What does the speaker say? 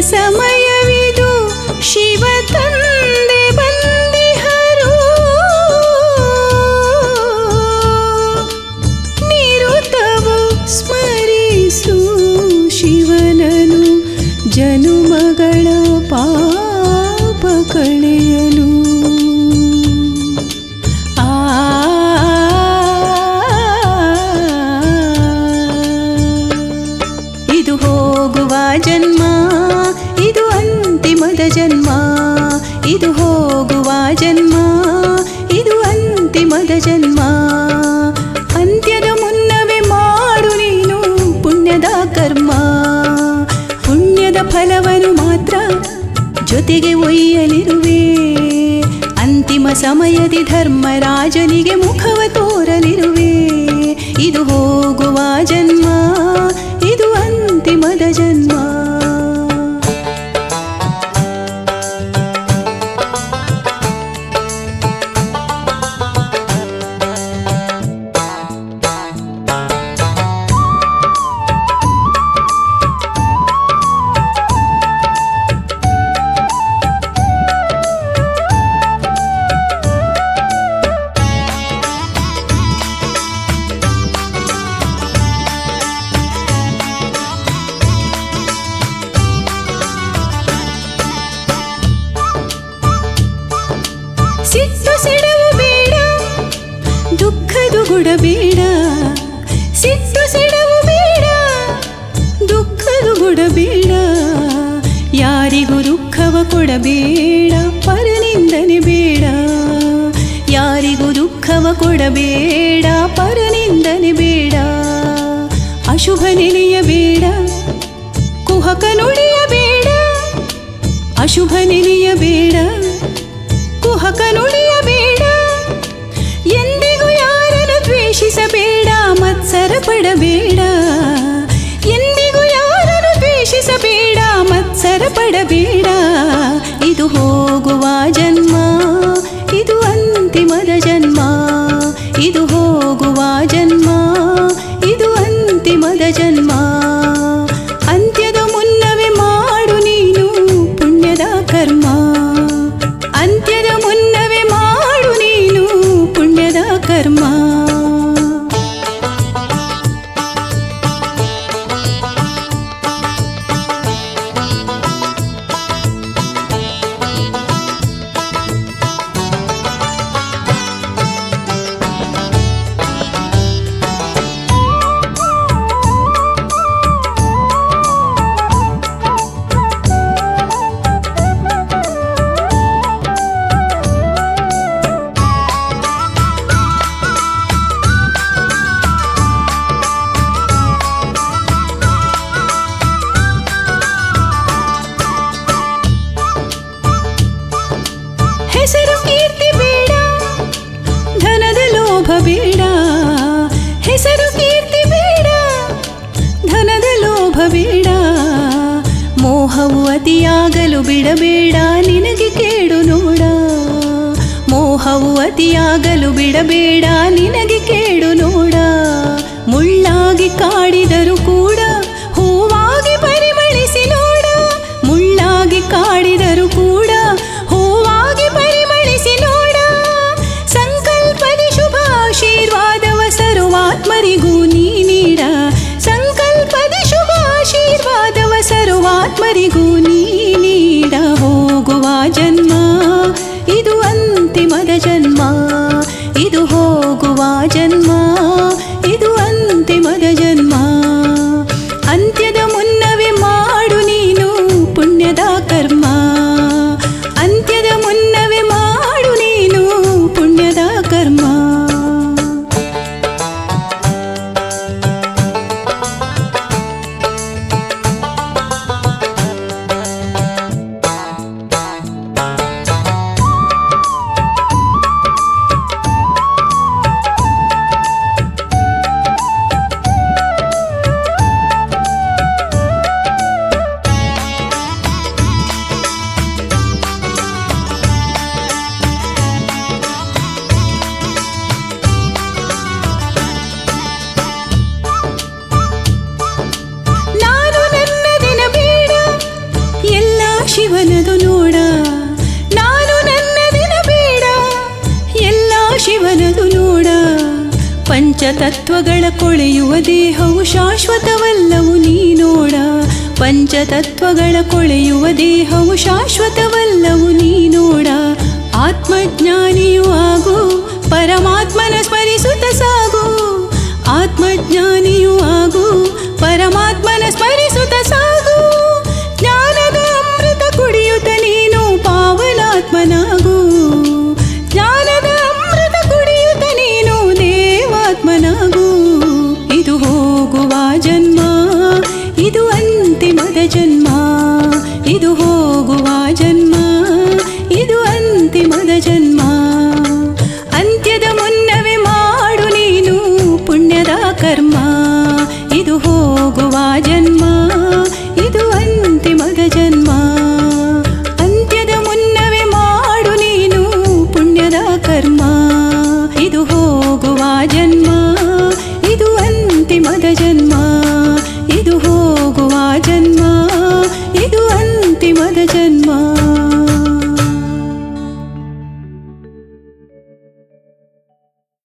ಸಮಯವಿದು ಶಿವ ತಂದೆ ಬಂದಿಹರು ನಿರುತವು ಸ್ಮರಿಸು ಶಿವನನು ಜನುಮಗಳ ಪಾಪ ಕಳೆಯಲು ಆ ಇದು ಹೋಗುವ ಜನ್ಮ ಇದು ಅಂತಿಮದ ಜನ್ಮ ಇದು ಹೋಗುವ ಜನ್ಮ ಇದು ಅಂತಿಮದ ಜನ್ಮ ಅಂತ್ಯದ ಮುನ್ನವೇ ಮಾಡು ನೀನು ಪುಣ್ಯದ ಕರ್ಮ ಪುಣ್ಯದ ಫಲವನ್ನು ಮಾತ್ರ ಜೊತೆಗೆ ಒಯ್ಯಲಿರುವೆ ಅಂತಿಮ ಸಮಯದಿ ಧರ್ಮರಾಜನಿಗೆ ಮುಖವ ತೋರಲಿರುವೆ ಇದು ಹೋಗುವ ಜನ್ಮ ಇದು ಅಂತಿಮದ ಜನ್ಮ ಸಿಟ್ಟು ಸಿಡವು ಬೇಡ ದುಃಖದು ಗುಡಬೇಡ ಸಿಟ್ಟು ಸಿಡವು ಬೇಡ ದುಃಖದು ಗುಡಬೇಡ ಯಾರಿಗೂ ದುಃಖವ ಕೊಡಬೇಡ ಪರನಿಂದನೆ ಬೇಡ ಯಾರಿಗೂ ದುಃಖವ ಕೊಡಬೇಡ ಪರನಿಂದನೆ ಬೇಡ ಅಶುಭ ನೆನೆಯಬೇಡ ಕುಹಕ ನುಡಿಯಬೇಡ ಅಶುಭ ನೆನೆಯಬೇಡ ಕುಹಕ ನುಡಿಯಬೇಡ ಎಂದಿಗೂ ಯಾರನ್ನು ದ್ವೇಷಿಸಬೇಡ ಮತ್ಸರ ಪಡಬೇಡ ಎಂದಿಗೂ ಯಾರನ್ನು ದ್ವೇಷಿಸಬೇಡ ಮತ್ಸರ ಪಡಬೇಡ ಇದು ಹೋಗುವ ಜನ್ಮ ಇದು ಅಂತಿಮದ ಜನ್ಮ ಇದು ಹೋಗುವ ಜನ್ಮ ಇದು ಅಂತಿಮದ ಜನ್ಮ ಅಂತ್ಯದ ಮುನ್ನವೇ ಮಾಡು ನೀನು ಪುಣ್ಯದ ಕರ್ಮ ಅಂತ್ಯದ ಮುನ್ನವೇ ಮಾಡು ನೀನು ಪುಣ್ಯದ ಕರ್ಮ ಹೆಸರು ಕೀರ್ತಿ ಬೇಡ ಧನದ ಲೋಭ ಬೇಡ ಹೆಸರು ಕೀರ್ತಿ ಬೇಡ ಧನದ ಲೋಭ ಬೇಡ ಮೋಹವು ಅತಿಯಾಗಲು ಬಿಡಬೇಡ ನಿನಗೆ ಕೇಡು ನೋಡ ಮೋಹವು ಅತಿಯಾಗಲು ಬಿಡಬೇಡ ನಿನಗೆ ಕೇಡು ನೋಡ ಮುಳ್ಳಾಗಿ ಕಾಡಿದರು ಕೂಡ ಹೂವಾಗಿ ಪರಿಮಳಿಸಿ ನೋಡ ಮುಳ್ಳಾಗಿ ಕಾಡಿದರು ಕೂಡ ಹೂವಾಗಿ ಪರಿಮಳಿಸಿ ನೋಡ ಸಂಕಲ್ಪದಿ ಶುಭ ಆಶೀರ್ವಾದವ ಸರ್ವಾತ್ಮರಿಗೂ ನೀ ನೀಡ ಸಂಕಲ್ಪದಿ ಶುಭ ಆಶೀರ್ವಾದವ ಸರ್ವಾತ್ಮರಿಗೂ ನೀ ನೀಡ ಹೋಗುವ ಜನ್ಮ ಇದು ಅಂತಿಮದ ಜನ್ಮ ಇದು ಹೋಗುವ ಜನ್ಮ ಇದು ಅಂತಿಮದ ಜನ್ಮ ಅಂತ್ಯದ ಮುನ್ನವೇ ಮಾಡು ನೀನು ಪುಣ್ಯದ ಕರ್ಮ ಅಂತ್ಯದ ಮುನ್ನವೇ ಮಾಡು ನೀನು ಪುಣ್ಯದ ಕರ್ಮ ಪಂಚತತ್ವಗಳ ಕೊಳೆಯುವ ದೇಹವು ಶಾಶ್ವತವಲ್ಲವು ನೀನೋಡ ಪಂಚತತ್ವಗಳ ಕೊಳೆಯುವ ದೇಹವು ಶಾಶ್ವತವಲ್ಲವು ನೀನೋಡ